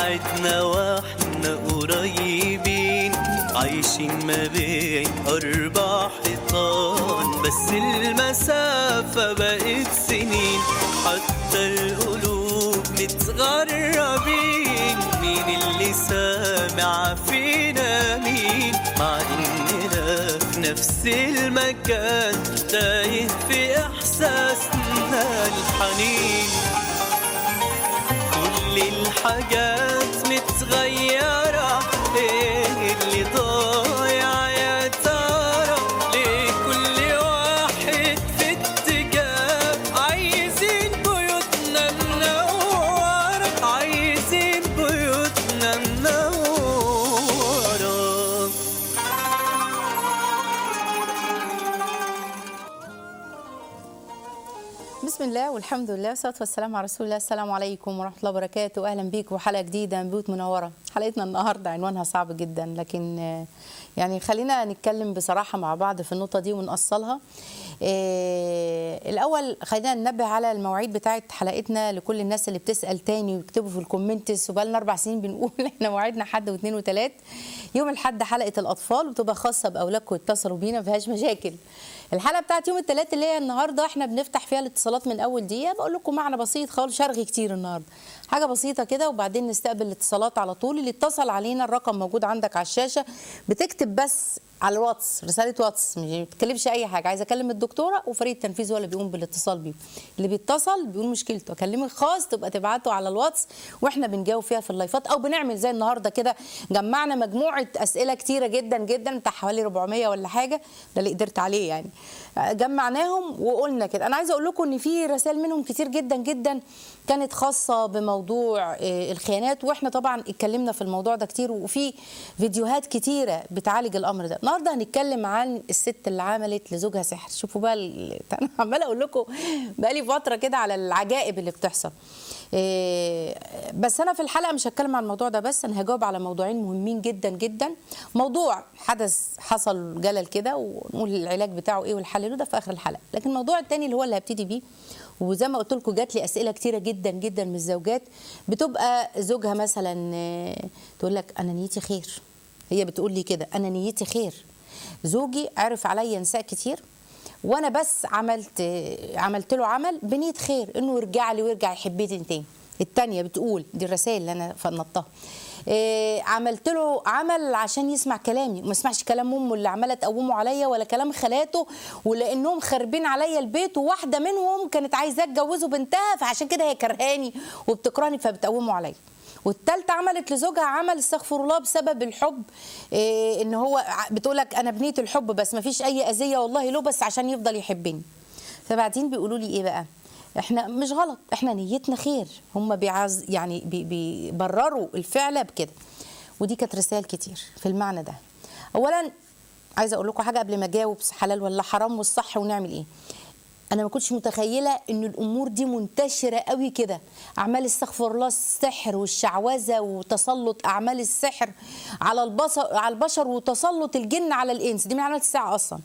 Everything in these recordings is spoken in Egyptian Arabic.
بعدنا واحنا قريبين عايشين ما بين أربع حيطان بس المسافة بقت سنين حتى القلوب متغربين مين اللي سامع فينا مين مع إننا في نفس المكان تايه في إحساسنا الحنين كل الحاجات متغيرة ايه اللي ضايع يا ترى ليه كل واحد في اتجاه عايزين بيوتنا منورة عايزين بيوتنا منورة بسم الله والحمد لله والصلاه والسلام على رسول الله السلام عليكم ورحمه الله وبركاته اهلا بيكم وحلقه جديده من بيوت منوره حلقتنا النهارده عنوانها صعب جدا لكن آه، يعني خلينا نتكلم بصراحه مع بعض في النقطه دي ونأصلها آه، الاول خلينا ننبه على المواعيد بتاعه حلقتنا لكل الناس اللي بتسال تاني ويكتبوا في الكومنتس وبقالنا اربع سنين بنقول احنا مواعيدنا حد واثنين وثلاث يوم الاحد حلقه الاطفال وتبقى خاصه باولادكم اتصلوا بينا ما فيهاش مشاكل الحلقه بتاعت يوم الثلاث اللي هي النهارده احنا بنفتح فيها الاتصالات من اول دقيقه بقول لكم معنى بسيط خالص شرغي كتير النهارده حاجه بسيطه كده وبعدين نستقبل الاتصالات على طول اللي اتصل علينا الرقم موجود عندك على الشاشه بتكتب بس على الواتس رساله واتس مش بتكلمش اي حاجه عايزه اكلم الدكتوره وفريق التنفيذ هو اللي بيقوم بالاتصال بيه اللي بيتصل بيقول مشكلته اكلمك خاص تبقى تبعته على الواتس واحنا بنجاوب فيها في اللايفات او بنعمل زي النهارده كده جمعنا مجموعه اسئله كتيره جدا جدا بتاع حوالي 400 ولا حاجه ده اللي قدرت عليه يعني جمعناهم وقلنا كده انا عايزه اقول لكم ان في رسائل منهم كتير جدا جدا كانت خاصه بموضوع آه، الخيانات واحنا طبعا اتكلمنا في الموضوع ده كتير وفي فيديوهات كتيره بتعالج الامر ده النهارده هنتكلم عن الست اللي عملت لزوجها سحر شوفوا بقى ال- انا عماله اقول لكم بقالي فتره كده على العجائب اللي بتحصل إيه، بس انا في الحلقه مش هتكلم عن الموضوع ده بس انا هجاوب على موضوعين مهمين جدا جدا موضوع حدث حصل جلل كده ونقول العلاج بتاعه ايه والحل له ده في اخر الحلقه لكن الموضوع الثاني اللي هو اللي هبتدي بيه وزي ما قلت لكم جات لي اسئله كتيره جدا جدا من الزوجات بتبقى زوجها مثلا آه، تقول لك انا نيتي خير هي بتقول لي كده انا نيتي خير زوجي عرف عليا نساء كتير وانا بس عملت عملت له عمل بنيه خير انه يرجع لي ويرجع يحبني تاني التانية بتقول دي الرسائل اللي انا فنطتها إيه عملت له عمل عشان يسمع كلامي وما يسمعش كلام امه اللي عماله تقومه عليا ولا كلام خالاته ولانهم خاربين عليا البيت وواحده منهم كانت عايزاه اتجوزه بنتها فعشان كده هي كرهاني وبتكرهني فبتقومه عليا والتالتة عملت لزوجها عمل استغفر الله بسبب الحب إيه ان هو بتقول لك انا بنيه الحب بس ما فيش اي اذيه والله له بس عشان يفضل يحبني فبعدين بيقولوا لي ايه بقى احنا مش غلط احنا نيتنا خير هم بيعز يعني بي- بيبرروا الفعل بكده ودي كانت رسائل كتير في المعنى ده اولا عايزه اقول لكم حاجه قبل ما اجاوب حلال ولا حرام والصح ونعمل ايه انا ما كنتش متخيله ان الامور دي منتشره قوي كده اعمال استغفر الله السحر والشعوذه وتسلط اعمال السحر على البصر على البشر وتسلط الجن على الانس دي من علامات الساعه اصلا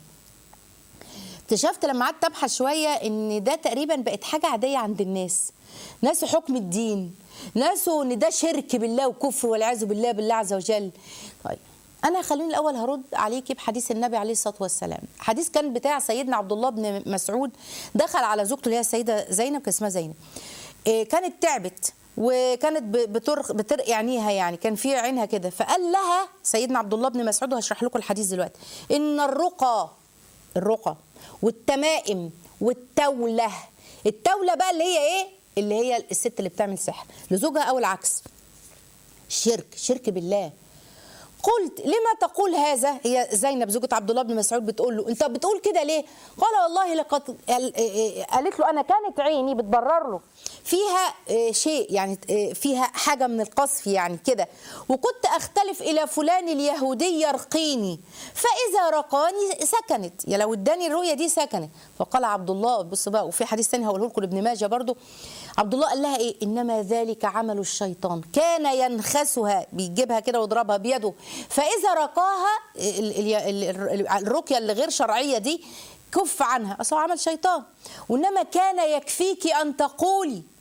اكتشفت لما قعدت ابحث شويه ان ده تقريبا بقت حاجه عاديه عند الناس ناس حكم الدين ناس ان ده شرك بالله وكفر والعياذ بالله بالله عز وجل طيب انا خليني الاول هرد عليكي بحديث النبي عليه الصلاه والسلام حديث كان بتاع سيدنا عبد الله بن مسعود دخل على زوجته اللي هي السيده زينب كان اسمها زينب إيه، كانت تعبت وكانت ب- بترق بترقي عينيها يعني كان في عينها كده فقال لها سيدنا عبد الله بن مسعود وهشرح لكم الحديث دلوقتي ان الرقى الرقى والتمائم والتولة التولة بقى اللي هي ايه اللي هي الست اللي بتعمل سحر لزوجها او العكس شرك شرك بالله قلت لما تقول هذا هي زينب زوجة عبد الله بن مسعود بتقول له انت بتقول كده ليه قال والله لقد قال- قالت له انا كانت عيني بتبرر له فيها آه، شيء يعني آه، فيها حاجة من القصف يعني كده وكنت أختلف إلى فلان اليهودي يرقيني فإذا رقاني سكنت يا لو اداني الرؤية دي سكنت فقال عبد الله بص بقى وفي حديث تاني هقوله لكم لابن ماجه برضو عبد الله قال لها إيه إنما ذلك عمل الشيطان كان ينخسها بيجيبها كده ويضربها بيده فإذا رقاها ال- ال- ال- ال- الرقية اللي غير شرعية دي كف عنها أصل هو عمل شيطان وإنما كان يكفيك أن تقولي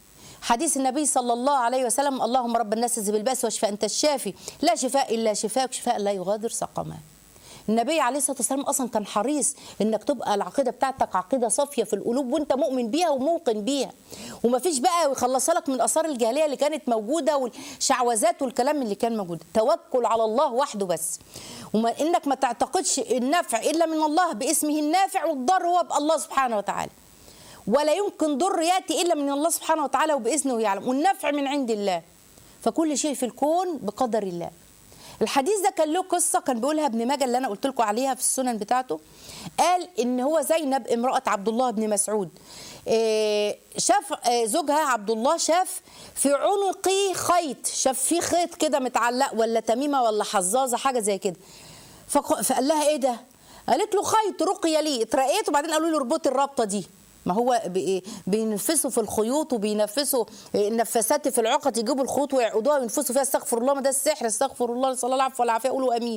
حديث النبي صلى الله عليه وسلم اللهم رب الناس اذهب الباس واشفى انت الشافي لا شفاء الا شفاءك شفاء لا يغادر سقما النبي عليه الصلاه والسلام اصلا كان حريص انك تبقى العقيده بتاعتك عقيده صافيه في القلوب وانت مؤمن بيها وموقن بيها ومفيش بقى يخلصها لك من اثار الجاهليه اللي كانت موجوده والشعوذات والكلام اللي كان موجود توكل على الله وحده بس وما انك ما تعتقدش النفع الا من الله باسمه النافع والضر هو بالله سبحانه وتعالى ولا يمكن ضر ياتي الا من الله سبحانه وتعالى وباذنه يعلم والنفع من عند الله فكل شيء في الكون بقدر الله الحديث ده كان له قصه كان بيقولها ابن ماجه اللي انا قلت لكم عليها في السنن بتاعته قال ان هو زينب امراه عبد الله بن مسعود إيه، شاف آه، زوجها عبد الله شاف في عنقي خيط شاف فيه خيط كده متعلق ولا تميمه ولا حظاظه حاجه زي كده فق- فقال لها ايه ده قالت له خيط رقيه لي اترقيت وبعدين قالوا لي اربطي الرابطه دي ما هو بي- بينفسوا في الخيوط وبينفسوا النفاسات في العقد يجيبوا الخيوط ويعقدوها وينفسوا فيها استغفر الله ما ده السحر استغفر الله نسال الله العفو والعافيه قولوا امين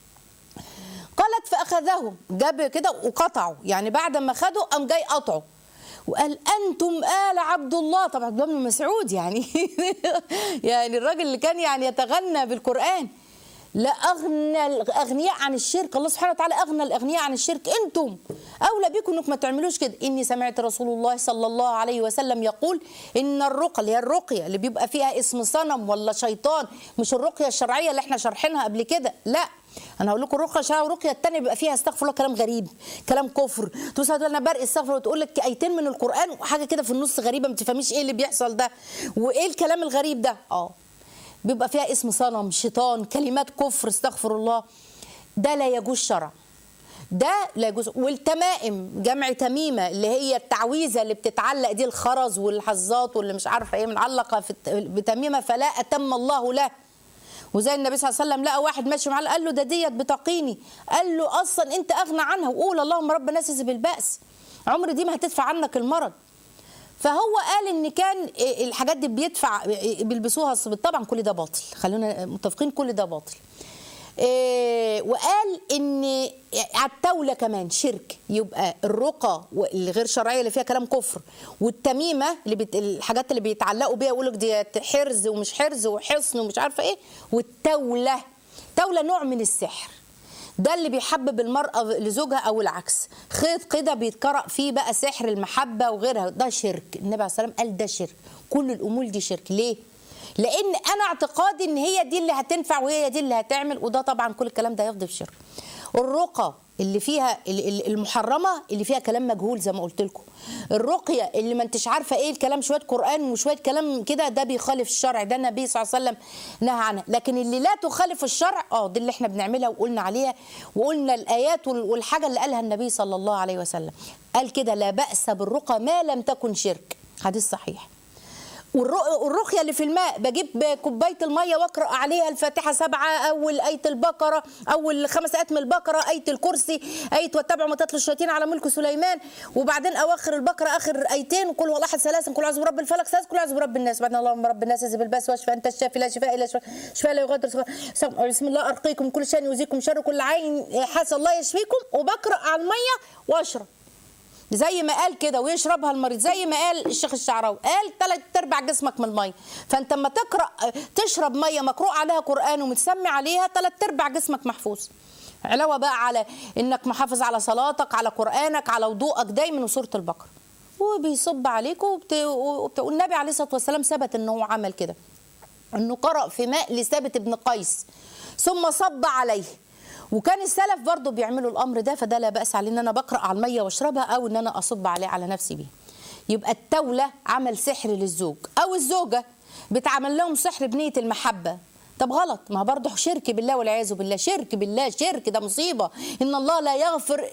قالت فاخذه جاب كده وقطعه يعني بعد ما خده قام جاي قطعه وقال انتم ال عبد الله طبعا عبد الله بن مسعود يعني يعني الراجل اللي كان يعني يتغنى بالقران لا اغنى الاغنياء عن الشرك الله سبحانه وتعالى اغنى الاغنياء عن الشرك انتم اولى بكم انكم ما تعملوش كده اني سمعت رسول الله صلى الله عليه وسلم يقول ان الرقى اللي هي الرقيه اللي بيبقى فيها اسم صنم ولا شيطان مش الرقيه الشرعيه اللي احنا شارحينها قبل كده لا انا هقول لكم الرقيه الشرعيه والرقيه الثانيه بيبقى فيها استغفر الله كلام غريب كلام كفر تقول تقول انا برقي استغفر وتقول لك ايتين من القران وحاجه كده في النص غريبه ما تفهميش ايه اللي بيحصل ده وايه الكلام الغريب ده اه بيبقى فيها اسم صنم شيطان كلمات كفر استغفر الله ده لا يجوز شرعا ده لا يجوز والتمائم جمع تميمه اللي هي التعويذه اللي بتتعلق دي الخرز والحظات واللي مش عارفه ايه معلقه في الت- بتميمه فلا اتم الله له وزي النبي صلى الله عليه وسلم لقى واحد ماشي معاه قال له ده ديت بتقيني قال له اصلا انت اغنى عنها وقول اللهم رب الناس بالباس عمر دي ما هتدفع عنك المرض فهو قال ان كان الحاجات دي بيدفع بيلبسوها الصبي طبعا كل ده باطل خلونا متفقين كل ده باطل إيه، وقال ان على التولة كمان شرك يبقى الرقى الغير شرعيه اللي فيها كلام كفر والتميمه اللي بت... الحاجات اللي بيتعلقوا بيها يقول لك دي حرز ومش حرز وحصن ومش عارفه ايه والتوله توله نوع من السحر ده اللي بيحبب المرأة لزوجها أو العكس خيط كده بيتقرأ فيه بقى سحر المحبة وغيرها ده شرك النبي عليه الصلاة والسلام قال ده شرك كل الأمور دي شرك ليه؟ لأن أنا اعتقادي إن هي دي اللي هتنفع وهي دي اللي هتعمل وده طبعا كل الكلام ده يفضي في شرك الرقى اللي فيها ال- ال- المحرمه اللي فيها كلام مجهول زي ما قلت لكم الرقيه اللي ما انتش عارفه ايه الكلام شويه قران وشويه كلام كده ده بيخالف الشرع ده النبي صلى الله عليه وسلم نهى عنها لكن اللي لا تخالف الشرع اه دي اللي احنا بنعملها وقلنا عليها وقلنا الايات وال- والحاجه اللي قالها النبي صلى الله عليه وسلم قال كده لا باس بالرقى ما لم تكن شرك حديث صحيح والرق- والرقيه اللي في الماء بجيب كوبايه الميه واقرا عليها الفاتحه سبعه اول ايه البقره اول خمس ايات من البقره ايه الكرسي ايه واتبعوا ما تتلو الشياطين على ملك سليمان وبعدين اواخر البقره اخر ايتين وقل هو احد ثلاثا قل اعوذ برب الفلق ثلاث قل اعوذ برب الناس بعدين اللهم رب الناس اذهب الباس واشفى انت الشافي لا شفاء الا شفاء شفاء لا يغادر سقما. بسم الله ارقيكم كل شيء يؤذيكم شر كل عين حاسه الله يشفيكم وبقرا على الميه واشرب زي ما قال كده ويشربها المريض زي ما قال الشيخ الشعراوي قال ثلاث ارباع جسمك من الميه فانت لما تقرا تشرب ميه مقروء عليها قران ومتسمي عليها ثلاث ارباع جسمك محفوظ علاوه بقى على انك محافظ على صلاتك على قرانك على وضوءك دايما وسوره البقره وبيصب عليك وبت... وبت... والنبي عليه الصلاه والسلام ثبت ان هو عمل كده انه قرأ في ماء لثابت بن قيس ثم صب عليه وكان السلف برضو بيعملوا الامر ده فده لا باس عليه ان انا بقرا على الميه واشربها او ان انا اصب عليه على نفسي بيه يبقى التوله عمل سحر للزوج او الزوجه بتعمل لهم سحر بنيه المحبه طب غلط ما هو برضه شرك بالله والعياذ بالله شرك بالله شرك ده مصيبه ان الله لا يغفر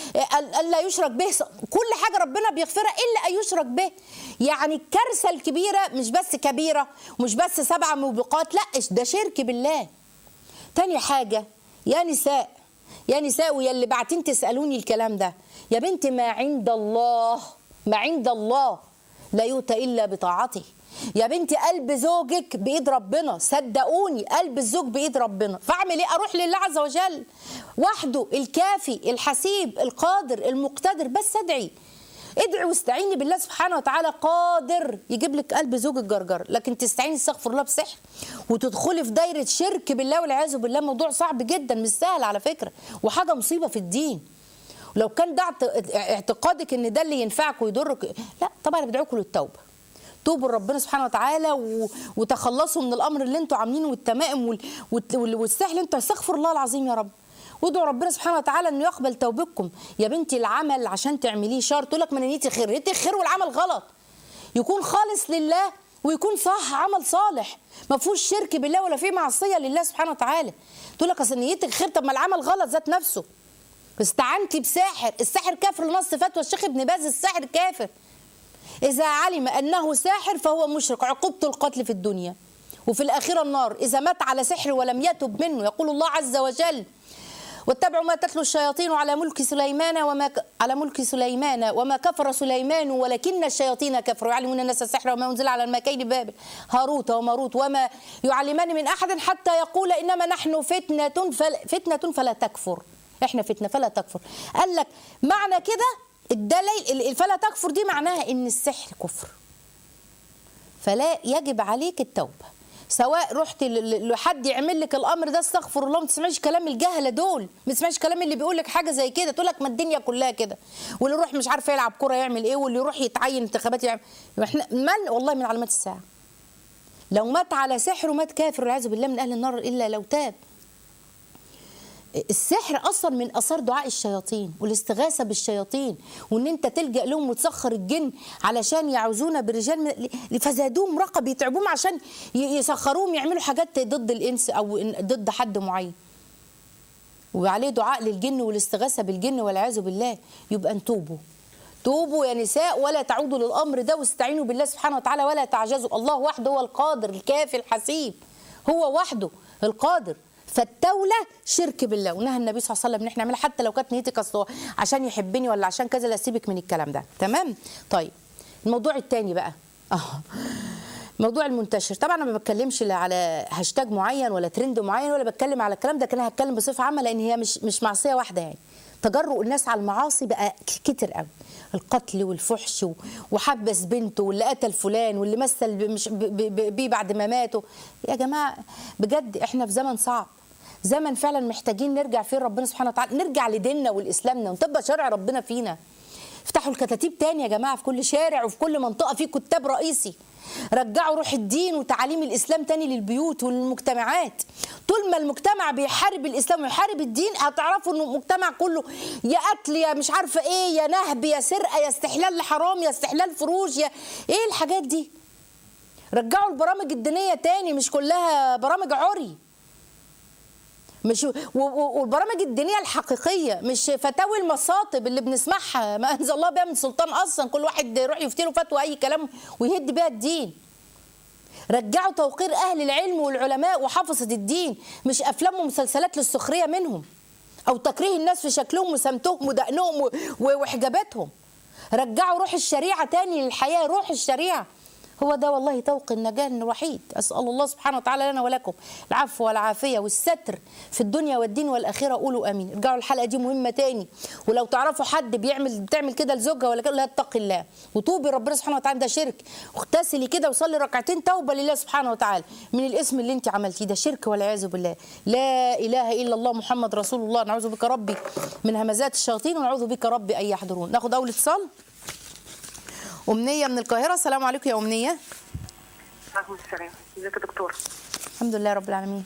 الا يشرك به كل حاجه ربنا بيغفرها الا ان يشرك به يعني الكارثه الكبيره مش بس كبيره ومش بس سبع موبقات لا ده شرك بالله تاني حاجه يا نساء يا نساء ويا اللي بعتين تسالوني الكلام ده يا بنت ما عند الله ما عند الله لا يؤتى الا بطاعته يا بنتي قلب زوجك بايد ربنا صدقوني قلب الزوج بايد ربنا فاعمل ايه اروح لله عز وجل وحده الكافي الحسيب القادر المقتدر بس ادعي ادعي واستعيني بالله سبحانه وتعالى قادر يجيب لك قلب زوج الجرجر لكن تستعيني استغفر الله بسحر وتدخلي في دايره شرك بالله والعياذ بالله موضوع صعب جدا مش سهل على فكره وحاجه مصيبه في الدين لو كان ده اعت- اعتقادك ان ده اللي ينفعك ويضرك لا طبعا أنا بدعوكم للتوبه توبوا لربنا سبحانه وتعالى و... وتخلصوا من الامر اللي انتوا عاملينه والتمائم وال... وال... والسهل اللي انتوا استغفر الله العظيم يا رب وادعوا ربنا سبحانه وتعالى انه يقبل توبتكم يا بنتي العمل عشان تعمليه شرط تقول لك ما انا نيتي خير نيتي خير والعمل غلط يكون خالص لله ويكون صح عمل صالح ما فيهوش شرك بالله ولا فيه معصيه لله سبحانه وتعالى تقول لك اصل نيتك خير طب ما العمل غلط ذات نفسه استعنتي بساحر الساحر كافر لنص فتوى الشيخ ابن باز الساحر كافر إذا علم أنه ساحر فهو مشرك عقوبته القتل في الدنيا وفي الآخرة النار إذا مات على سحر ولم يتب منه يقول الله عز وجل واتبعوا ما تتلو الشياطين على ملك سليمان وما ك... على ملك سليمان وما كفر سليمان ولكن الشياطين كفروا يعلمون الناس السحر وما انزل على الملكين بابل هاروت وماروت وما يعلمان من احد حتى يقول انما نحن فتنه فل... فتنه فلا تكفر احنا فتنه فلا تكفر قال لك معنى كده الدليل فلا تكفر دي معناها ان السحر كفر فلا يجب عليك التوبه سواء رحت ل- ل- لحد يعمل لك الامر ده استغفر الله ما تسمعيش كلام الجهله دول ما تسمعيش كلام اللي بيقول لك حاجه زي كده تقول لك ما الدنيا كلها كده واللي يروح مش عارف يلعب كوره يعمل ايه واللي يروح يتعين انتخابات يعمل احنا من والله من علامات الساعه لو مات على سحر ومات كافر والعياذ بالله من اهل النار الا لو تاب السحر اصلا من اثار دعاء الشياطين والاستغاثه بالشياطين وان انت تلجا لهم وتسخر الجن علشان يعوزون برجال من فزادوهم رقب يتعبوهم عشان ي- يسخروهم يعملوا حاجات ضد الانس او إن- ضد حد معين وعليه دعاء للجن والاستغاثه بالجن والعياذ بالله يبقى انتوبوا توبوا يا نساء ولا تعودوا للامر ده واستعينوا بالله سبحانه وتعالى ولا تعجزوا الله وحده هو القادر الكافي الحسيب هو وحده القادر فالتولة شرك بالله ونهى النبي صلى الله عليه وسلم ان احنا نعملها حتى لو كانت نيتك اصل عشان يحبني ولا عشان كذا لا سيبك من الكلام ده تمام طيب الموضوع الثاني بقى اه موضوع المنتشر طبعا انا ما بتكلمش لا على هاشتاج معين ولا ترند معين ولا بتكلم على الكلام ده كان أنا هتكلم بصفه عامه لان هي مش مش معصيه واحده يعني تجرؤ الناس على المعاصي بقى ك- كتر قوي القتل والفحش و- وحبس بنته واللي قتل فلان واللي مثل ب- مش ب- ب- ب- بيه بعد ما ماتوا يا جماعه بجد احنا في زمن صعب زمن فعلا محتاجين نرجع فيه ربنا سبحانه وتعالى نرجع لديننا والاسلامنا ونطبق شرع ربنا فينا افتحوا الكتاتيب تاني يا جماعه في كل شارع وفي كل منطقه في كتاب رئيسي رجعوا روح الدين وتعاليم الاسلام تاني للبيوت وللمجتمعات طول ما المجتمع بيحارب الاسلام ويحارب الدين هتعرفوا انه المجتمع كله يا قتل يا مش عارفه ايه يا نهب يا سرقه يا استحلال حرام يا استحلال فروج يا ايه الحاجات دي رجعوا البرامج الدينيه تاني مش كلها برامج عري مش و- و- والبرامج الدينيه الحقيقيه مش فتاوي المصاطب اللي بنسمعها ما انزل الله بها من سلطان اصلا كل واحد يروح يفتي له فتوى اي كلام ويهد بيها الدين رجعوا توقير اهل العلم والعلماء وحفظه الدين مش افلام ومسلسلات للسخريه منهم او تكريه الناس في شكلهم وسمتهم ودقنهم و- و- وحجاباتهم رجعوا روح الشريعه تاني للحياه روح الشريعه هو ده والله طوق النجاة الوحيد أسأل الله سبحانه وتعالى لنا ولكم العفو والعافية والستر في الدنيا والدين والآخرة قولوا آمين ارجعوا الحلقة دي مهمة تاني ولو تعرفوا حد بيعمل بتعمل كده لزوجها ولا كده لا اتقي الله وتوبي ربنا سبحانه وتعالى ده شرك واغتسلي كده وصلي ركعتين توبة لله سبحانه وتعالى من الاسم اللي انت عملتيه ده شرك والعياذ بالله لا إله إلا الله محمد رسول الله نعوذ بك ربي من همزات الشياطين ونعوذ بك ربي أن يحضرون ناخد أول اتصال أمنية من القاهرة السلام عليكم يا أمنية عليكم السلام ازيك يا دكتور الحمد لله رب العالمين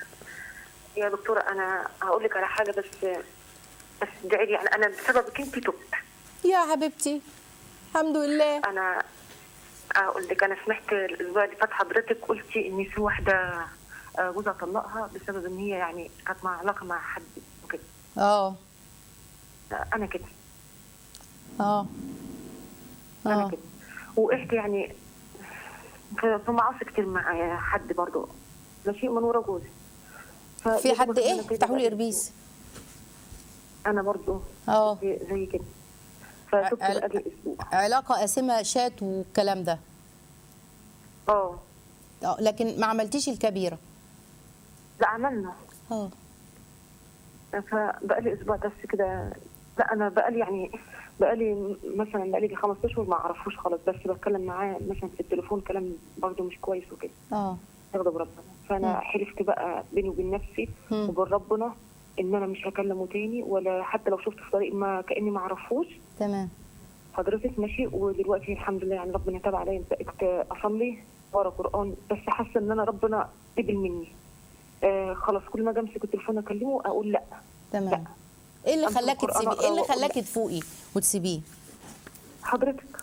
يا دكتورة أنا هقول لك على حاجة بس بس ادعي لي يعني أنا بسببك أنت تبت يا حبيبتي الحمد لله أنا أقول لك أنا سمعت الأسبوع اللي فات حضرتك قلتي إن في واحدة آه، جوزها طلقها بسبب إن هي يعني كانت مع علاقة مع حد وكده اه آه، أنا كده اه أنا اه كده وقعت يعني في في معاصي كتير مع حد برضه ماشي من ورا جوزي في حد فدوبك ايه أنا كده افتحوا لي بقى- اربيس أنا برضه اه زي زي كده فتبت عل- بقالي أسبوع علاقه قاسمه شات والكلام ده اه اه لكن ما عملتيش الكبيره لا عملنا اه فبقالي اسبوع بس كده لا انا بقالي يعني بقالي م- مثلا بقالي 15 اشهر ما اعرفوش خالص بس بتكلم معاه مثلا في التليفون كلام برضه مش كويس وكده اه يغضب ربنا فانا حلفت بقى بيني وبين نفسي مم. وبين ربنا ان انا مش هكلمه تاني ولا حتى لو شفته في طريق ما كاني ما اعرفوش تمام حضرتك ماشي ودلوقتي الحمد لله يعني ربنا تاب عليا بقيت اصلي ورا قران بس حاسه ان انا ربنا قبل مني آه خلاص كل ما اجي امسك التليفون اكلمه اقول لا تمام لا. ايه اللي أمسك خلاكي القرآن تسيبي ايه اللي أقرأ وأقول خلاكي لا. تفوقي وتسيبيه حضرتك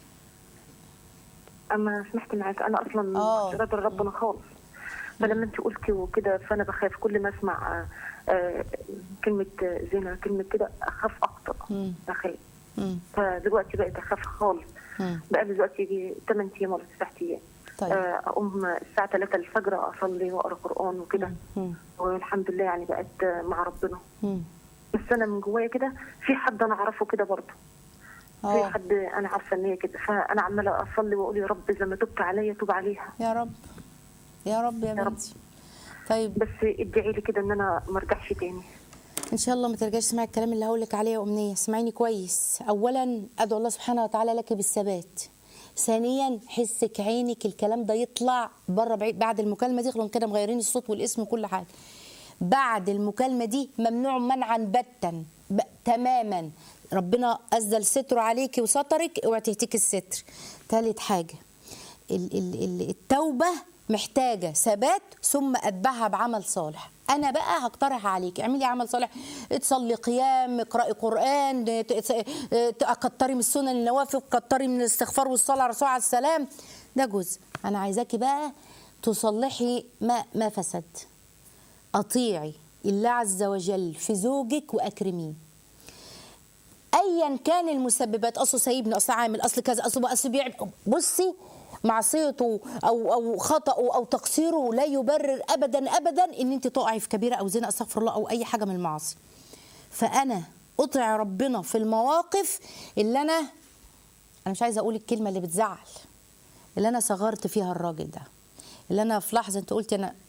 اما سمحت معاك انا اصلا آه. مش راضيه ربنا خالص فلما انت قلتي وكده فانا بخاف كل ما اسمع آه، آه، كلمه آه، زنا كلمه كده اخاف اكتر مم. اخاف مم. فدلوقتي بقيت اخاف خالص مم. بقى لي دلوقتي يجي 8 ايام ولا 9 ايام طيب آه، اقوم الساعه 3 الفجر اصلي واقرا قران وكده مم. والحمد لله يعني بقيت آه، مع ربنا مم. بس انا من جوايا كده في حد انا اعرفه كده برضه في اه حد انا عارفه ان هي كده فانا عماله اصلي واقول يا رب زي ما تبت عليا توب عليها يا رب يا رب يا يا رب. بنتي طيب بس ادعي لي كده ان انا ما ارجعش تاني ان شاء الله ما ترجعيش تسمعي الكلام اللي هقول لك عليه يا امنيه اسمعيني كويس اولا ادعو الله سبحانه وتعالى لك بالثبات ثانيا حسك عينك الكلام ده يطلع بره بعيد بعد المكالمه دي خلونا كده مغيرين الصوت والاسم وكل حاجه بعد المكالمه دي ممنوع منعا باتا ب... تماما ربنا أزل ستره عليكي وسترك اوعي تهتكي الستر ثالث حاجه ال- ال- ال- التوبة محتاجة ثبات ثم أتبعها بعمل صالح أنا بقى هقترح عليك اعملي عمل صالح تصلي قيام اقرأي قرآن ت- ت- كتري من السنن النوافل كتري من الاستغفار والصلاة على الرسول عليه السلام ده جزء أنا عايزاكي بقى تصلحي ما ما فسد أطيعي الله عز وجل في زوجك وأكرميه ايا كان المسببات اصله سايبني اصل عامل اصل كذا اصل اصل بيعمل بصي معصيته او او خطأه او تقصيره لا يبرر ابدا ابدا ان انت تقعي في كبيره او زنا استغفر الله او اي حاجه من المعاصي فانا اطيع ربنا في المواقف اللي انا انا مش عايزه اقول الكلمه اللي بتزعل اللي انا صغرت فيها الراجل ده اللي انا في لحظه انت قلت انا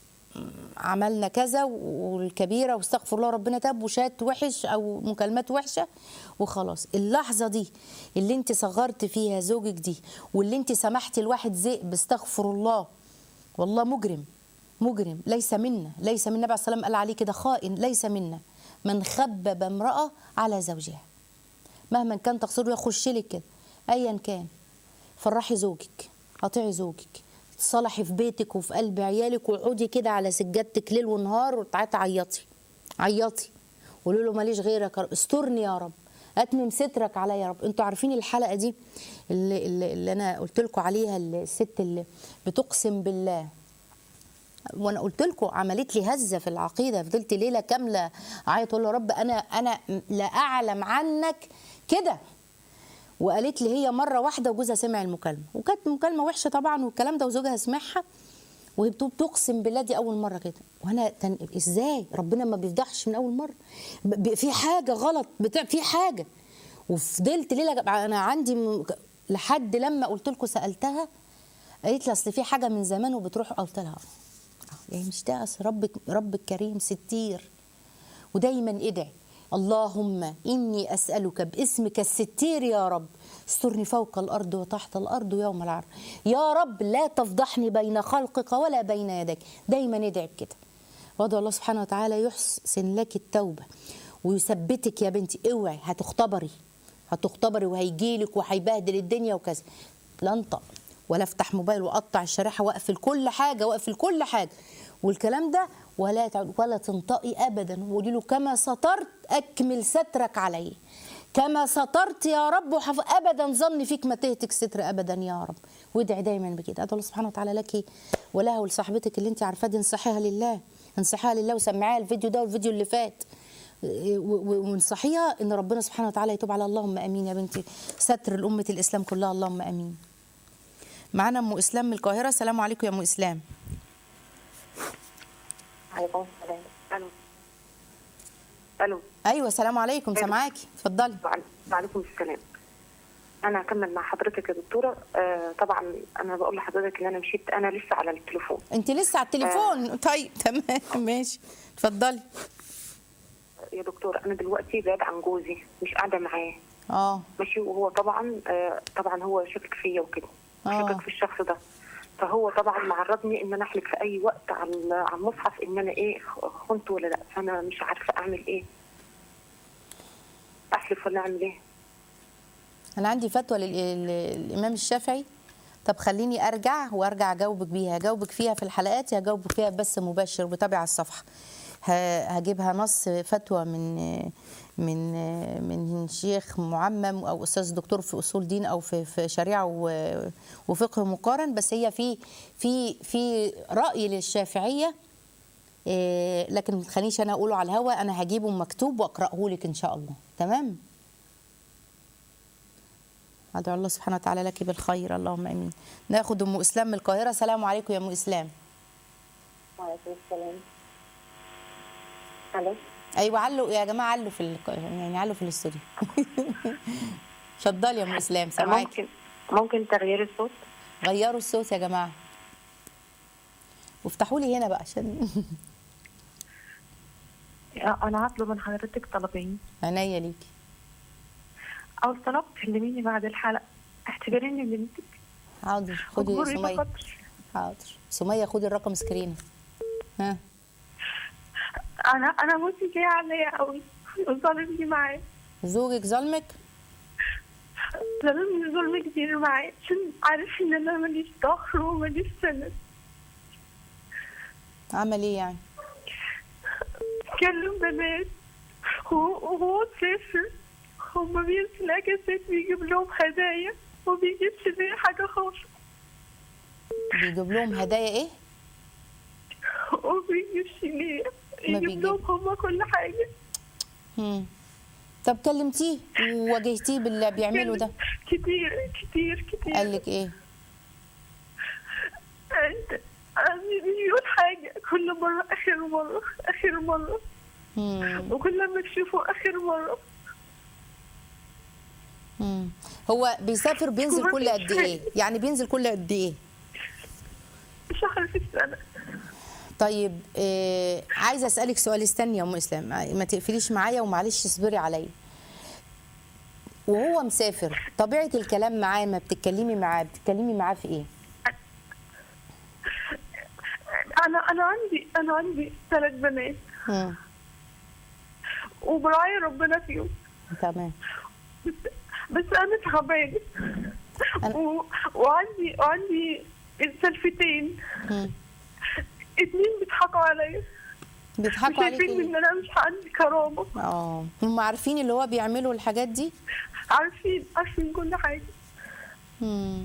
عملنا كذا والكبيره واستغفر الله ربنا تاب وشات وحش او مكالمات وحشه وخلاص اللحظه دي اللي انت صغرت فيها زوجك دي واللي انت سمحتي لواحد ذئب استغفر الله والله مجرم مجرم ليس منا ليس من النبي عليه الصلاه والسلام قال عليه كده خائن ليس منا من خبب امراه على زوجها مهما كان تقصيره يخش لك كده ايا كان فرحي زوجك اطيعي زوجك تصلحي في بيتك وفي قلب عيالك واقعدي كده على سجادتك ليل ونهار وتعالي عيطي عيطي قولوا له ماليش غيرك يا رب استرني يا رب اتمم سترك عليا يا رب انتوا عارفين الحلقه دي اللي, اللي, اللي انا قلت لكم عليها الست اللي بتقسم بالله وانا قلت لكم عملت لي هزه في العقيده فضلت ليله كامله اعيط اقول له يا رب انا انا لا اعلم عنك كده وقالت لي هي مره واحده وجوزها سمع المكالمه وكانت مكالمه وحشه طبعا والكلام ده وزوجها سمعها وهي بتقول بتقسم بالله دي اول مره كده وانا تن... ازاي ربنا ما بيفضحش من اول مره ب... ب- في حاجه غلط بتاع في حاجه وفضلت ليله انا عندي م... لحد لما قلت لكم سالتها قالت لي اصل في حاجه من زمان وبتروح قلت لها آه، يعني مش ده أصل ربك ربك كريم ستير ودايما ادعي اللهم اني اسالك باسمك الستير يا رب استرني فوق الارض وتحت الارض يوم العرض يا رب لا تفضحني بين خلقك ولا بين يديك دايما ادعي بكده وادعو الله سبحانه وتعالى يحسن لك التوبه ويثبتك يا بنتي اوعي هتختبري هتختبري وهيجيلك وهيبهدل الدنيا وكذا لا انطق ولا افتح موبايل واقطع الشريحه واقفل كل حاجه واقفل كل حاجه والكلام ده ولا تعد ولا تنطقي ابدا وقولي له كما سترت اكمل سترك علي كما سترت يا رب وحف ابدا ظني فيك ما تهتك ستر ابدا يا رب وادعي دايما بكده ادعو الله سبحانه وتعالى لك ولها ولصاحبتك اللي انت عارفاه دي انصحيها لله انصحيها لله وسمعيها الفيديو ده والفيديو اللي فات و- و- وانصحيها ان ربنا سبحانه وتعالى يتوب على اللهم امين يا بنتي ستر الامه الاسلام كلها اللهم امين معانا ام اسلام من القاهره السلام عليكم يا ام اسلام عليكم السلام الو الو ايوه السلام عليكم أيوة. سامعاكي اتفضلي وعلي- وعليكم السلام انا هكمل مع حضرتك يا دكتوره آه طبعا انا بقول لحضرتك ان انا مشيت انا لسه على التليفون انت لسه على التليفون طيب تمام ماشي اتفضلي يا دكتوره انا دلوقتي بعيد عن جوزي مش قاعده معاه اه ماشي وهو طبعا آه، طبعا هو شاكك فيا وكده آه. شاكك في الشخص ده فهو طبعا معرضني ان انا احلف في اي وقت على على المصحف ان انا ايه خنت ولا لا فانا مش عارفه اعمل ايه احلف ولا اعمل ايه انا عندي فتوى لل- للامام الشافعي طب خليني ارجع وارجع اجاوبك بيها هجاوبك فيها في الحلقات يا هجاوبك فيها بس مباشر وتابع الصفحه ه- هجيبها نص فتوى من من من شيخ معمم او استاذ دكتور في اصول دين او في في شريعه و- وفقه مقارن بس هي في في في راي للشافعيه إيه، لكن ما تخلينيش انا اقوله على الهوا انا هجيبه مكتوب واقراه لك ان شاء الله تمام ادعو الله سبحانه وتعالى لك بالخير اللهم امين ناخد ام اسلام من القاهره السلام عليكم يا ام اسلام وعليكم السلام الو ايوه علوا يا جماعه علوا في ال- يعني علوا في الاستوديو اتفضلي يا ام اسلام سامعاكي ممكن ممكن تغيير الصوت غيروا الصوت يا جماعه وافتحوا لي هنا بقى عشان انا هطلب من حضرتك طلبين عينيا ليكي اول طلب كلميني بعد الحلقه اعتبريني بنتك حاضر خدي اجبري سميه بخاطري حاضر سميه خدي الرقم سكرينه ها انا انا موتي جايه عليا قوي وظالمني معاه زوجك ظلمك ظلمني ظلم كتير معاه عشان عارف ان انا ماليش ظهر وماليش سند عمل ايه يعني كلم بنات هو وهو سافر هما بينزل اجازات بيجيب لهم هدايا وبيجيبش ليا حاجه خالص بيجيب لهم هدايا ايه وبيجيبش ليا ما يجيب بيجيب. لهم هما كل حاجه مم. طب كلمتيه وواجهتيه باللي بيعمله ده كتير كتير كتير قال لك ايه انت بيقول حاجة كل مرة آخر مرة آخر مرة مم. وكل ما تشوفه آخر مرة مم. هو بيسافر بينزل كل قد ايه يعني بينزل كل قد ايه شهر في السنة طيب آه عايزه اسالك سؤال استني يا ام اسلام ما تقفليش معايا ومعلش اصبري عليا وهو مسافر طبيعه الكلام معاه ما بتتكلمي معاه بتتكلمي معاه في ايه أنا أنا عندي أنا عندي ثلاث بنات مم. وبراعي ربنا فيهم تمام بس, بس أنا تعبانة أنا- و... وعندي وعندي سلفتين مم. اتنين بيضحكوا عليا بيضحكوا عليكي وشايفين ليه؟ ان انا مش عندي كرامه اه هم عارفين اللي هو بيعملوا الحاجات دي عارفين عارفين كل حاجه مم.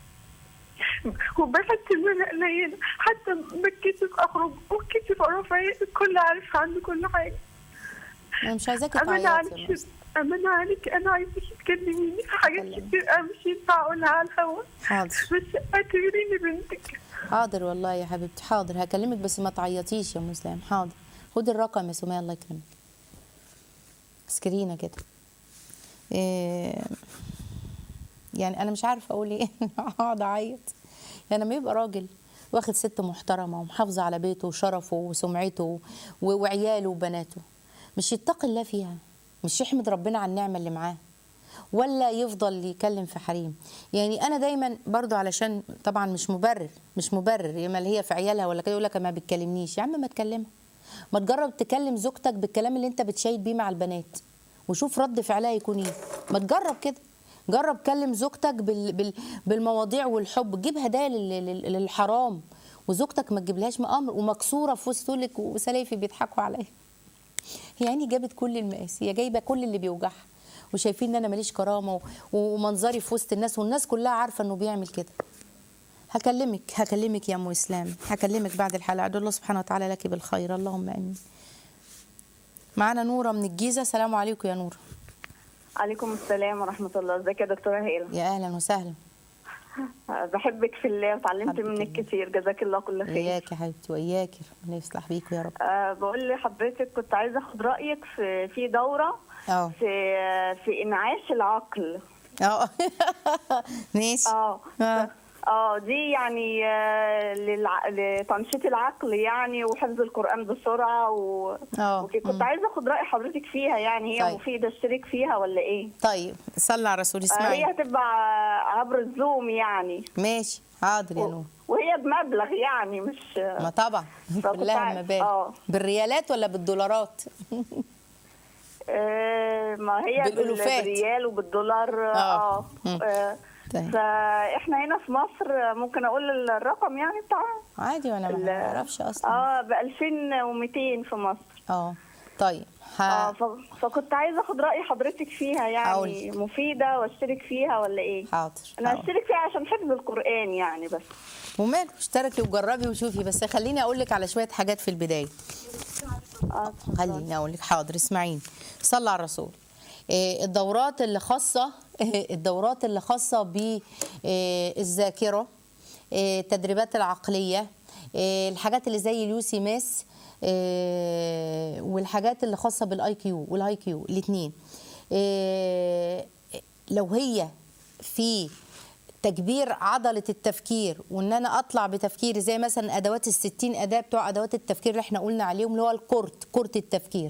وبحس ان انا قليله حتى بتكسف اخرج وبتكسف اروح فايق الكل عارف عني كل حاجه انا مش عايزاكي امانه تعيطي يا عليك مصر. امانه عليك انا عايزك تكلميني في حاجات أتكلم. كتير انا مش ينفع اقولها على الهوا حاضر بس اعتبريني بنتك حاضر والله يا حبيبتي حاضر هكلمك بس ما تعيطيش يا مسلم حاضر خدي الرقم يا سمية الله يكرمك سكرينة كده إيه يعني انا مش عارفه اقول ايه اقعد اعيط يعني لما يبقى راجل واخد ست محترمه ومحافظه على بيته وشرفه وسمعته و- وعياله وبناته مش يتقي الله فيها مش يحمد ربنا على النعمه اللي معاه ولا يفضل يكلم في حريم يعني انا دايما برضو علشان طبعا مش مبرر مش مبرر يا ما اللي هي في عيالها ولا كده يقول لك ما بتكلمنيش يا عم ما تكلمها ما تجرب تكلم زوجتك بالكلام اللي انت بتشاهد بيه مع البنات وشوف رد فعلها يكون ايه ما تجرب كده جرب كلم زوجتك بال بال بالمواضيع والحب جيب هدايا لل- لل- للحرام وزوجتك ما تجيبلهاش مأمر ومكسوره في وسط لك وسلايفي بيضحكوا عليا هي يعني جابت كل المقاس هي جايبه كل اللي بيوجعها وشايفين ان انا ماليش كرامه و- ومنظري في وسط الناس والناس كلها عارفه انه بيعمل كده هكلمك هكلمك يا ام اسلام هكلمك بعد الحلقه ادعو الله سبحانه وتعالى لك بالخير اللهم امين معانا نوره من الجيزه سلام عليكم يا نوره عليكم السلام ورحمة الله ازيك يا دكتورة هيلا يا اهلا وسهلا آه، بحبك في الله وتعلمت حبيبتي. منك كتير جزاك الله كل خير اياك يا حبيبتي واياك ربنا يصلح بيكم يا رب أه بقول لحضرتك كنت عايزة اخد رأيك في في دورة اه في في انعاش العقل اه ماشي اه اه اه دي يعني آه، للع... لتنشيط العقل يعني وحفظ القرآن بسرعة و... اه وكده. مم. كنت عايزة اخد رأي حضرتك فيها يعني هي طيب. مفيدة اشترك فيها ولا ايه؟ طيب صلى على الرسول آه، اسمعي هي هتبقى عبر الزوم يعني ماشي حاضر يا و- نور وهي بمبلغ يعني مش ما طبعا فكنت كلها عايز- مبالغ اه. بالريالات ولا بالدولارات آه، ما هي بال- بالألوفات. بالريال وبالدولار اه. اه, مم. آه. طيب. فاحنا هنا في مصر ممكن اقول الرقم يعني بتاعها عادي وانا ال- ما اعرفش اصلا اه ب 2200 في مصر اه طيب اه ها ف- فكنت عايزه اخد راي حضرتك فيها يعني هقولك. مفيده واشترك فيها ولا ايه حاضر انا حاضر. هشترك فيها عشان حفظ القران يعني بس وماله اشتركي وجربي وشوفي بس خليني اقول لك على شويه حاجات في البدايه اه اتفضل. خليني اقول لك حاضر اسمعيني صلى على الرسول إيه، الدورات اللي خاصه الدورات اللي خاصه بالذاكره التدريبات العقليه إيه، الحاجات اللي زي اليوسي ماس إيه، والحاجات اللي خاصه بالاي كيو والهاي كيو الاثنين لو هي في تكبير عضلة التفكير وان انا اطلع بتفكيري زي مثلا ادوات الستين اداة بتوع ادوات التفكير اللي احنا قلنا عليهم اللي هو الكورت كورت التفكير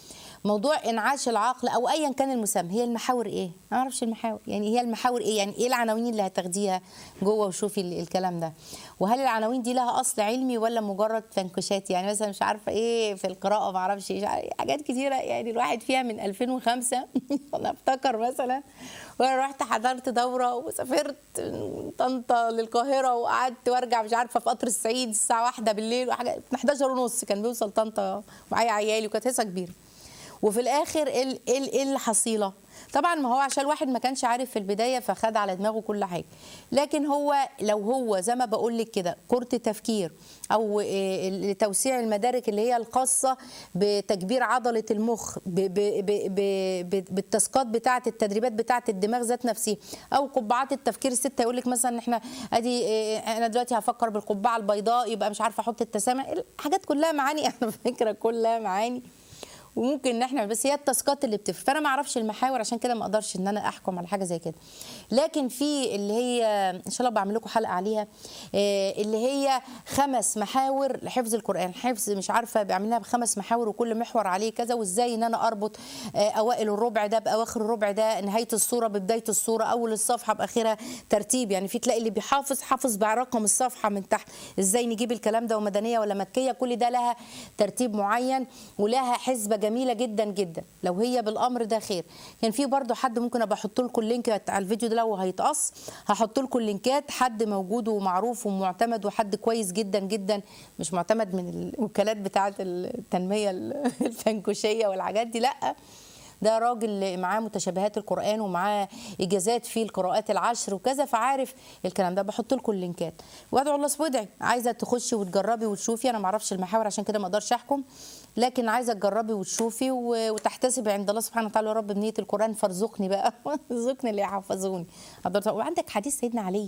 موضوع انعاش العقل او ايا كان المسمى هي المحاور ايه ما اعرفش المحاور يعني هي المحاور ايه يعني ايه العناوين اللي هتاخديها جوه وشوفي ال- الكلام ده وهل العناوين دي لها اصل علمي ولا مجرد فنكشات يعني مثلا مش عارفه ايه في القراءه ما اعرفش ايه حاجات كتيره يعني الواحد فيها من 2005 انا افتكر مثلا وانا رحت حضرت دوره وسافرت من طنطا للقاهره وقعدت وارجع مش عارفه في قطر الصعيد الساعه واحدة بالليل وحاجه 11 ونص كان بيوصل طنطا معايا عيالي وكانت هيصه كبيره وفي الاخر ايه ال- ايه ال- ايه الحصيله طبعا ما هو عشان الواحد ما كانش عارف في البدايه فخد على دماغه كل حاجه لكن هو لو هو زي ما بقول لك كده كرة تفكير او إيه لتوسيع المدارك اللي هي الخاصه بتكبير عضله المخ ب- ب- ب- ب- ب- بالتاسكات بتاعه التدريبات بتاعه الدماغ ذات نفسها او قبعات التفكير السته يقول لك مثلا احنا ادي إيه انا دلوقتي هفكر بالقبعه البيضاء يبقى مش عارفه احط التسامح الحاجات كلها معاني على فكره كلها معاني وممكن ان احنا بس هي التاسكات اللي بتفرق فانا ما اعرفش المحاور عشان كده ما اقدرش ان انا احكم على حاجه زي كده لكن في اللي هي ان شاء الله بعمل لكم حلقه عليها آه، اللي هي خمس محاور لحفظ القران حفظ مش عارفه بيعملها بخمس محاور وكل محور عليه كذا وازاي ان انا اربط آه، اوائل الربع ده باواخر الربع ده نهايه الصوره ببدايه الصوره اول الصفحه باخرها ترتيب يعني في تلاقي اللي بيحافظ حافظ بقى رقم الصفحه من تحت ازاي نجيب الكلام ده ومدنيه ولا مكيه كل ده لها ترتيب معين ولها حسبه جميله جدا جدا لو هي بالامر ده خير كان في برضو حد ممكن ابقى احط لكم اللينك على الفيديو ده لو هيتقص هحط لكم اللينكات حد موجود ومعروف ومعتمد وحد كويس جدا جدا مش معتمد من الوكالات بتاعه التنميه الفنكوشيه والحاجات دي لا ده راجل معاه متشابهات القرآن ومعاه إجازات في القراءات العشر وكذا فعارف الكلام ده بحط لكم اللينكات وادعوا الله ودعي عايزة تخشي وتجربي وتشوفي أنا معرفش المحاور عشان كده ما أقدرش أحكم لكن عايزة تجربي وتشوفي و- وتحتسبي عند الله سبحانه وتعالى يا رب بنية القرآن فارزقني بقى ارزقني اللي يحفظوني حضرتك- وعندك حديث سيدنا علي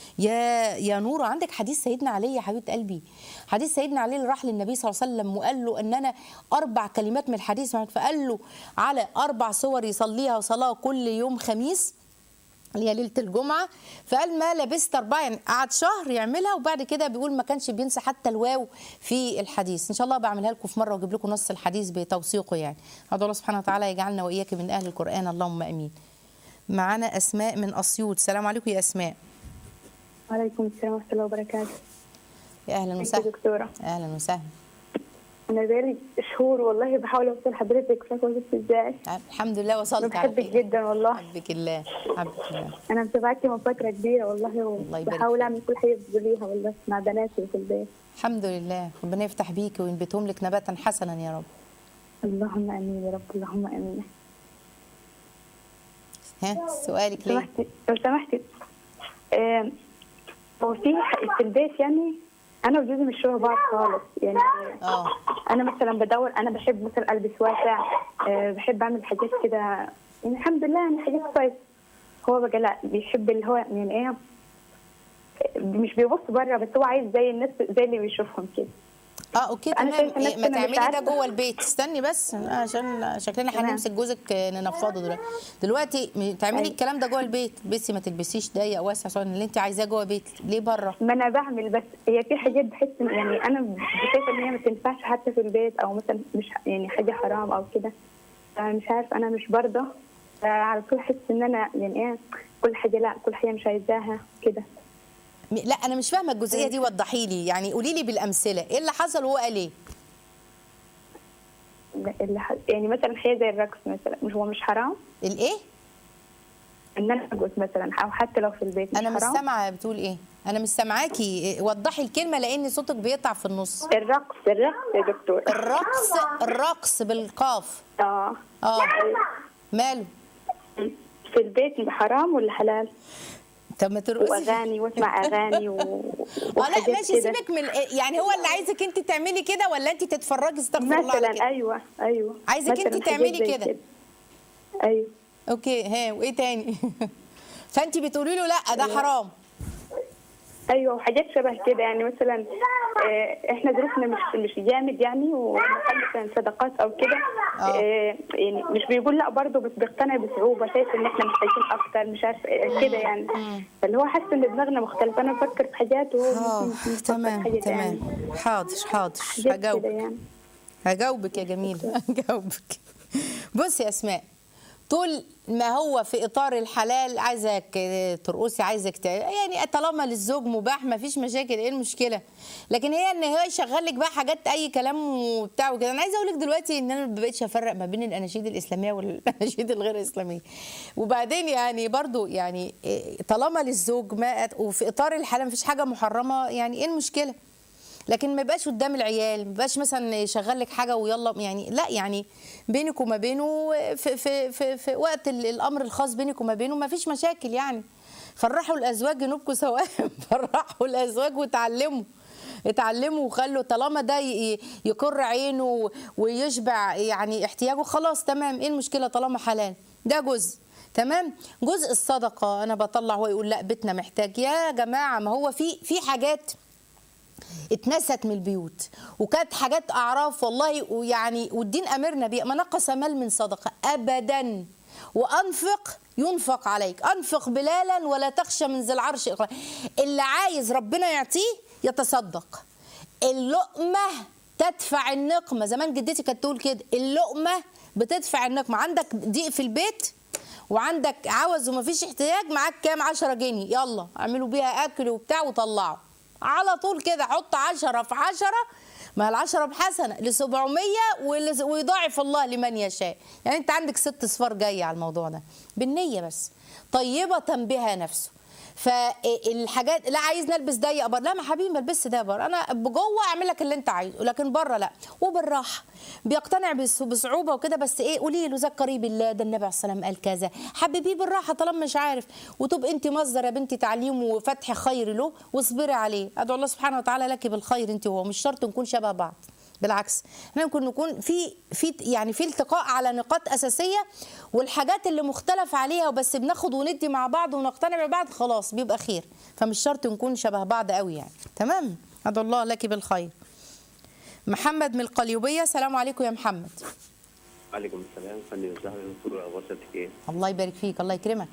يا يا نور عندك حديث سيدنا علي يا حبيبه قلبي حديث سيدنا علي اللي راح للنبي صلى الله عليه وسلم وقال له ان انا اربع كلمات من الحديث فقال له على اربع صور يصليها صلاه كل يوم خميس اللي هي ليله الجمعه فقال ما لبست اربعه يعني قعد شهر يعملها وبعد كده بيقول ما كانش بينسى حتى الواو في الحديث ان شاء الله بعملها لكم في مره واجيب لكم نص الحديث بتوثيقه يعني ادعو الله سبحانه وتعالى يجعلنا واياك من اهل القران اللهم امين معانا اسماء من اسيوط السلام عليكم يا اسماء وعليكم السلام ورحمة الله وبركاته يا اهلا ازيك يا وسهلا دكتورة اهلا وسهلا أنا بقالي شهور والله بحاول أوصل حضرتك فاكرة وصلت إزاي الحمد لله أنا وصلت على بحبك خير جدا والله حبك الله حبك الله أنا متابعتي من فترة كبيرة والله الله يبارك وبحاول فيك. أعمل كل حاجة تقوليها والله مع بناتي في البيت الحمد لله ربنا يفتح بيك وينبتهم لك نباتا حسنا يا رب اللهم آمين يا رب اللهم آمين ها سؤالك لو ليه سمحتي لو سمحتي آم، هو في ح- في البيت يعني أنا وجوزي مش شبه بعض خالص يعني اه انا مثلا بدور انا بحب مثلا البس واسع أه بحب اعمل حاجات كده يعني الحمد لله يعني حاجات كويس هو بقى لا بيحب اللي هو يعني ايه مش بيبص بره بس هو عايز زي الناس زي اللي بيشوفهم كده اه اوكي أنا تمام شايفة إيه، نفسي ما أنا مش تعملي ده عارفة. جوه البيت استني بس عشان شكلنا تمام. هنمسك جوزك آه، ننفضه دلوقتي دلوقتي م- تعملي أيوة. الكلام ده جوه البيت بس ما تلبسيش ضيق واسع عشان اللي انت عايزاه جوه بيت ليه بره ما انا بعمل بس هي في حاجات بحس إن- يعني انا شايفه ان هي ما تنفعش حتى في البيت او مثلا مش يعني حاجه حرام او كده مش عارف انا مش برضه على طول احس ان انا يعني ايه كل حاجه لا كل حاجه مش عايزاها كده م- لا انا مش فاهمه الجزئيه دي وضحي لي يعني قولي لي بالامثله ايه اللي حصل وهو قال ايه اللي ح- يعني مثلا حاجه زي الرقص مثلا مش هو مش حرام الايه ان انا ارقص مثلا او حتى لو في البيت مش انا مش حرام سامعه بتقول ايه انا مش سامعاكي إيه، وضحي الكلمه لان صوتك بيقطع في النص الرقص الرقص يا دكتور الرقص الرقص بالقاف اه اه ماله في البيت حرام ولا حلال طب ما ترقصي واغاني واسمع اغاني و... اه لا وحاجات ماشي كده. سيبك من يعني هو اللي عايزك انت تعملي كده ولا انت تتفرجي استغفر الله على مثلا كده ايوه ايوه عايزك مثلاً انت حاجات تعملي زي كده. ايوه اوكي ها وايه تاني فانت بتقولي له لا ده حرام ايوه وحاجات شبه كده يعني مثلا آه، احنا ظروفنا مش مش جامد يعني ونحب مثلا صدقات او كده آه. آه، يعني مش بيقول لا برضه بس بيقتنع بصعوبه شايف ان احنا محتاجين اكتر مش عارف آه، كده يعني فاللي هو حاسس ان دماغنا مختلفه انا بفكر في حاجات وهو اه ممكن يفكر في تمام حاجة تمام تانية. حاضر حاضر حاجات كده هجاوبك يعني هجاوبك يا جميلة هجاوبك بصي يا اسماء طول ما هو في اطار الحلال عايزك ترقصي عايزك ت... يعني طالما للزوج مباح ما فيش مشاكل ايه المشكله لكن هي ان هو يشغل لك بقى حاجات اي كلام وبتاع وكده انا عايزه اقول لك دلوقتي ان انا ما بقتش افرق ما بين الاناشيد الاسلاميه والاناشيد الغير اسلاميه وبعدين يعني برضو يعني إيه، طالما للزوج ما وفي اطار الحلال ما فيش حاجه محرمه يعني ايه المشكله لكن ما يبقاش قدام العيال ما يبقاش مثلا يشغل لك حاجه ويلا يعني لا يعني بينك وما بينه في في في, في وقت ال- الامر الخاص بينك وما بينه ما فيش مشاكل يعني فرحوا الازواج جنوبكم سواء فرحوا الازواج وتعلموا اتعلموا وخلوا طالما ده ي- يقر عينه ويشبع يعني احتياجه خلاص تمام ايه المشكله طالما حلال ده جزء تمام جزء الصدقه انا بطلع هو يقول لا بيتنا محتاج يا جماعه ما هو في في حاجات اتنست من البيوت وكانت حاجات اعراف والله ويعني والدين امرنا بيها ما نقص مال من صدقه ابدا وانفق ينفق عليك انفق بلالا ولا تخشى من ذي العرش إقلالا. اللي عايز ربنا يعطيه يتصدق اللقمه تدفع النقمه زمان جدتي كانت تقول كده اللقمه بتدفع النقمه عندك ضيق في البيت وعندك عوز ومفيش احتياج معاك كام 10 جنيه يلا اعملوا بيها اكل وبتاع وطلعوا على طول كده حط 10 في 10 ما العشرة بحسنة ل 700 واللي- ويضاعف الله لمن يشاء يعني انت عندك ست صفار جاية على الموضوع ده بالنية بس طيبة بها نفسه فالحاجات لا عايز نلبس ضيق بره لا ما حبيبي ما البس ده بره انا بجوه اعمل لك اللي انت عايزه لكن بره لا وبالراحه بيقتنع بس- بصعوبه وكده بس ايه قولي له ذكريه بالله ده النبي عليه الصلاه والسلام قال كذا حببيه بالراحه طالما مش عارف وتبقى انت مصدر يا بنتي تعليم وفتح خير له واصبري عليه ادعو الله سبحانه وتعالى لك بالخير انت وهو مش شرط نكون شبه بعض بالعكس احنا ممكن نكون في في يعني في التقاء على نقاط اساسيه والحاجات اللي مختلف عليها وبس بناخد وندي مع بعض ونقتنع ببعض خلاص بيبقى خير فمش شرط نكون شبه بعض قوي يعني تمام ادعو الله لك بالخير محمد من القليوبيه سلام عليكم يا محمد عليكم السلام فني وسهلا دكتور وصلتك ايه الله يبارك فيك الله يكرمك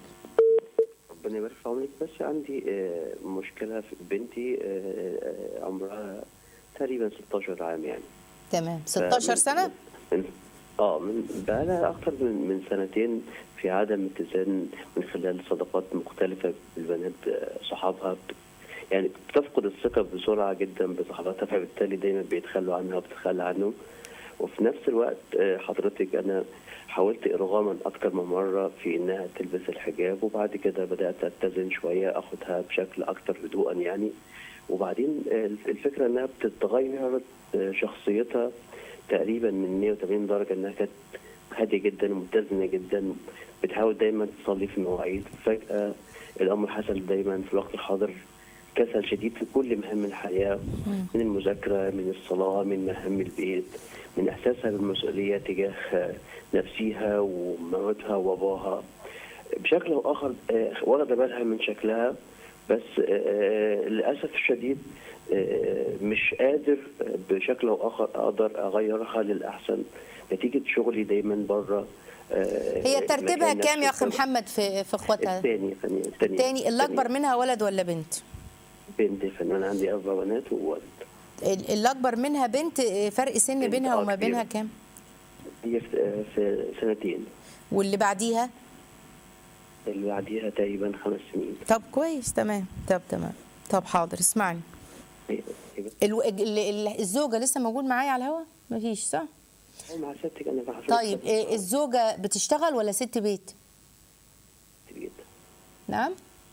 ربنا يبارك في عمرك بس عندي آه، مشكله في بنتي آه، آه، عمرها تقريبا 16 عام يعني تمام 16 سنه من اه من بقى لها اكتر من من سنتين في عدم اتزان من خلال صداقات مختلفه بالبنات آه، صحابها بت- يعني بتفقد الثقه بسرعه جدا بصحباتها فبالتالي دايما بيتخلوا عنها وبتتخلى عنهم وفي نفس الوقت آه، حضرتك انا حاولت ارغاما اكتر من مره في انها تلبس الحجاب وبعد كده بدات اتزن شويه اخدها بشكل اكتر هدوءا يعني وبعدين آه، الفكره انها بتتغير آه، شخصيتها تقريبا من 180 درجه انها كانت هاديه جدا ومتزنه جدا بتحاول دايما تصلي في المواعيد فجاه الامر حصل دايما في الوقت الحاضر كسل شديد في كل مهام الحياه من المذاكره من الصلاه من مهام البيت من احساسها بالمسؤوليه تجاه آه، نفسها ومامتها وباباها بشكل او اخر آه، واخده بالها من شكلها بس آه، للاسف الشديد آه، مش قادر بشكل او اخر اقدر اغيرها للاحسن نتيجه شغلي دايما بره هي ترتيبها كام يا اخ محمد في في اخواتها الثاني الثاني الثاني اللي اكبر منها ولد ولا بنت بنت فن انا عندي اربع بنات وولد ال- اللي اكبر منها بنت فرق سن بنت بينها آه وما بينها كبيرة. كام هي في في سنتين واللي بعديها اللي بعديها تقريبا خمس سنين طب كويس تمام طب تمام طب حاضر اسمعني هي- هي- الو... ال- ال- الزوجه لسه موجود معايا على الهوا مفيش صح مع ستك انا بحفظ طيب إيه الزوجه بتشتغل ولا ست بيت نعم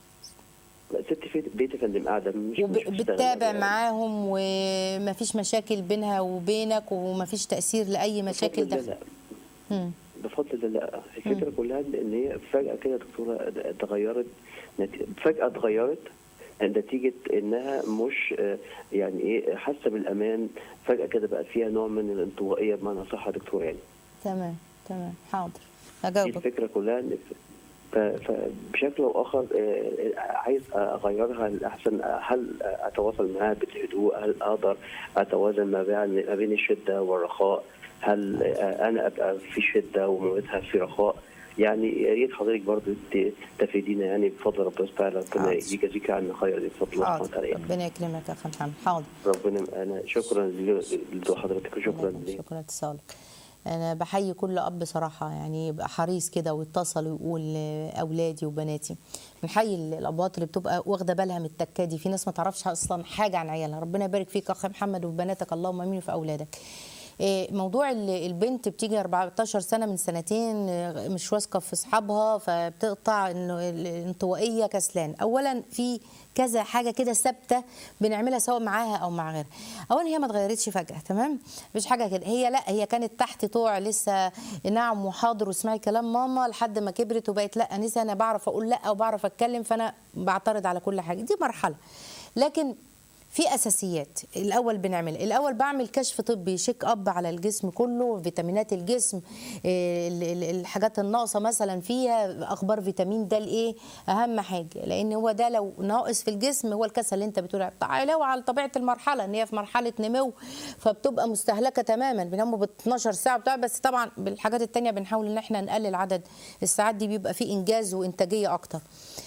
لا ست في بيت يا فندم قاعده مش مش بتشتغل وبتتابع يعني. معاهم ومفيش مشاكل بينها وبينك ومفيش تأثير لأي مشاكل بفضل ده الله لا مم. بفضل الله لا الفكره كلها ان هي فجاه كده دكتوره اتغيرت نت- فجاه اتغيرت نتيجه انها مش آه، يعني ايه حاسه بالامان فجاه كده بقى فيها نوع من الانطوائيه بمعنى صح يا دكتور يعني تمام تمام حاضر دي هجاوبك الفكره كلها ان ف- فبشكل او اخر آه، عايز اغيرها للاحسن هل اتواصل معاها بالهدوء هل اقدر اتوازن ما بين ما بين الشده والرخاء هل آه، انا ابقى في شده وموتها في رخاء يعني يا ريت حضرتك برضه ت- تفيدينا يعني بفضل ربنا سبحانه ربنا حاضر. يجازيك عنا خير دي بفضل الله سبحانه حاضر وتعالى ربنا يكرمك يا أخي محمد حاضر ربنا انا شكرا لحضرتك وشكرا شكرا ليك شكرا اتصالك انا بحيي كل اب صراحه يعني يبقى حريص كده ويتصل ويقول اولادي وبناتي بنحيي الابوات اللي بتبقى واخده بالها من التكه دي في ناس ما تعرفش اصلا حاجه عن عيالها ربنا يبارك فيك يا اخي محمد وبناتك اللهم امين في اولادك إيه، موضوع ال- البنت بتيجي 14 سنه من سنتين إيه، مش واثقه في اصحابها فبتقطع انه الانطوائيه كسلان اولا في كذا حاجه كده ثابته بنعملها سواء معاها او مع غيرها اولا هي ما اتغيرتش فجاه تمام مفيش حاجه كده هي لا هي كانت تحت طوع لسه نعم وحاضر واسمعي كلام ماما لحد ما كبرت وبقت لا نسي انا بعرف اقول لا وبعرف اتكلم فانا بعترض على كل حاجه دي مرحله لكن في اساسيات الاول بنعمل الاول بعمل كشف طبي شيك اب على الجسم كله فيتامينات الجسم إيه، ال- ال- الحاجات الناقصه مثلا فيها اخبار فيتامين د ايه اهم حاجه لان هو ده لو ناقص في الجسم هو الكسل اللي انت بتقول عليه. علاوه على طبيعه المرحله ان هي في مرحله نمو فبتبقى مستهلكه تماما بيناموا ب 12 ساعه بتاع بس طبعا بالحاجات التانية بنحاول ان احنا نقلل عدد الساعات دي بيبقى فيه انجاز وانتاجيه اكتر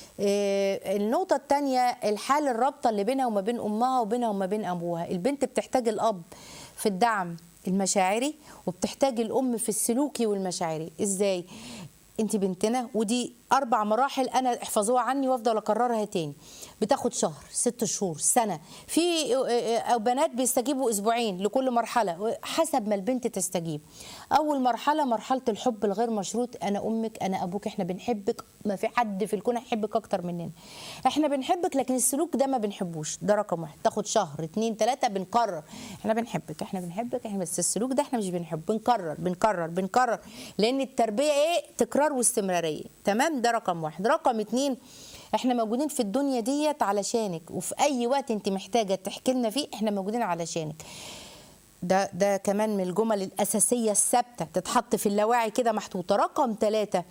إيه، النقطة الثانية الحال الرابطة اللي بينها وما بين أمها وبينها وما بين أبوها البنت بتحتاج الأب في الدعم المشاعري وبتحتاج الأم في السلوكي والمشاعري إزاي؟ انت بنتنا ودي اربع مراحل انا احفظوها عني وافضل اكررها تاني بتاخد شهر ست شهور سنه في أو بنات بيستجيبوا اسبوعين لكل مرحله حسب ما البنت تستجيب اول مرحله مرحله الحب الغير مشروط انا امك انا ابوك احنا بنحبك ما في حد في الكون هيحبك اكتر مننا احنا بنحبك لكن السلوك ده ما بنحبوش ده رقم واحد تاخد شهر اتنين تلاته بنكرر احنا بنحبك احنا بنحبك احنا بس السلوك ده احنا مش بنحب بنكرر بنكرر بنكرر لان التربيه ايه تكرار واستمراريه تمام ده رقم واحد رقم اتنين احنا موجودين في الدنيا ديت علشانك وفي اي وقت انت محتاجه تحكي لنا فيه احنا موجودين علشانك ده ده كمان من الجمل الاساسيه الثابته تتحط في اللاواعي كده محطوطه رقم ثلاثة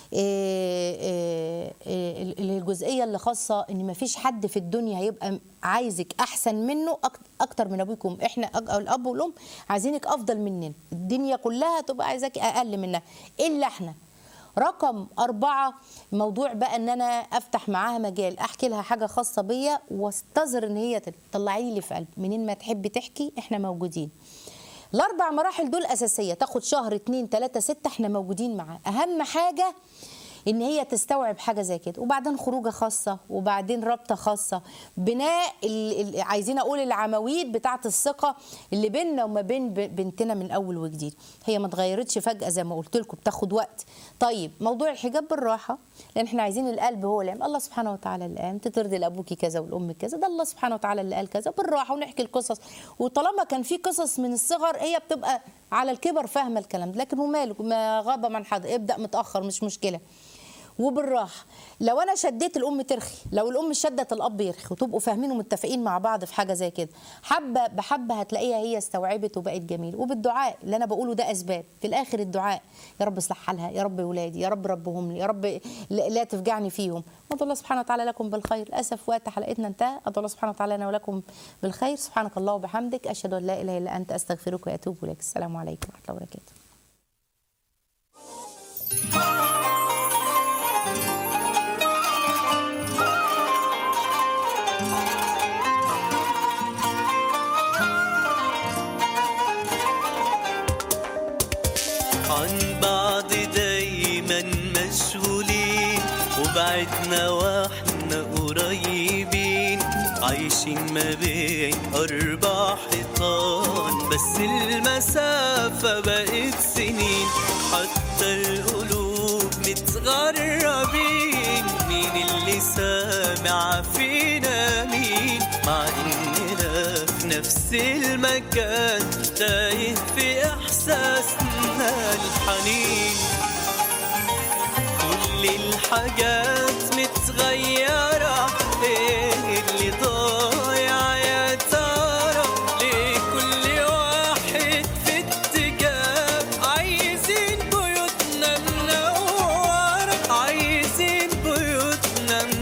الجزئيه اللي خاصه ان مفيش حد في الدنيا هيبقى عايزك احسن منه أك- اكتر من ابوكم احنا أج- أو الاب والام عايزينك افضل مننا الدنيا كلها تبقى عايزاك اقل منها الا احنا رقم أربعة موضوع بقى إن أنا أفتح معاها مجال أحكي لها حاجة خاصة بيا واستظهر إن هي تطلعي لي في قلب منين ما تحبي تحكي إحنا موجودين الأربع مراحل دول أساسية تاخد شهر اتنين تلاتة ستة إحنا موجودين معاها أهم حاجة ان هي تستوعب حاجه زي كده وبعدين خروجه خاصه وبعدين رابطه خاصه بناء ال... ال... عايزين اقول العواميد بتاعه الثقه اللي بيننا وما بين ب... بنتنا من اول وجديد هي ما اتغيرتش فجاه زي ما قلت لكم بتاخد وقت طيب موضوع الحجاب بالراحه لان احنا عايزين القلب هو اللي يعمل. الله سبحانه وتعالى اللي قال تترضي لابوكي كذا والام كذا ده الله سبحانه وتعالى اللي قال كذا بالراحه ونحكي القصص وطالما كان في قصص من الصغر هي بتبقى على الكبر فاهمه الكلام ده لكن وماله ما غاب من حد ابدا متاخر مش مشكله وبالراحه لو انا شديت الام ترخي لو الام شدت الاب يرخي وتبقوا فاهمين ومتفقين مع بعض في حاجه زي كده حبه بحبه هتلاقيها هي استوعبت وبقت جميل وبالدعاء اللي انا بقوله ده اسباب في الاخر الدعاء يا رب اصلح حالها يا رب ولادي يا رب ربهم لي يا رب لا لا تفجعني فيهم ادعو الله سبحانه وتعالى لكم بالخير للاسف وقت حلقتنا انتهى ادعو الله سبحانه وتعالى لنا ولكم بالخير سبحانك الله وبحمدك اشهد ان لا اله الا انت استغفرك واتوب اليك السلام عليكم ورحمه الله وبركاته عن بعض دايما مشغولين وبعدنا واحنا قريبين عايشين ما بين أربع حيطان بس المسافة بقت سنين حتى القلوب متغربين مين اللي سامع فينا مين مع إننا في نفس المكان تايه في إحساسنا الحنين كل الحاجات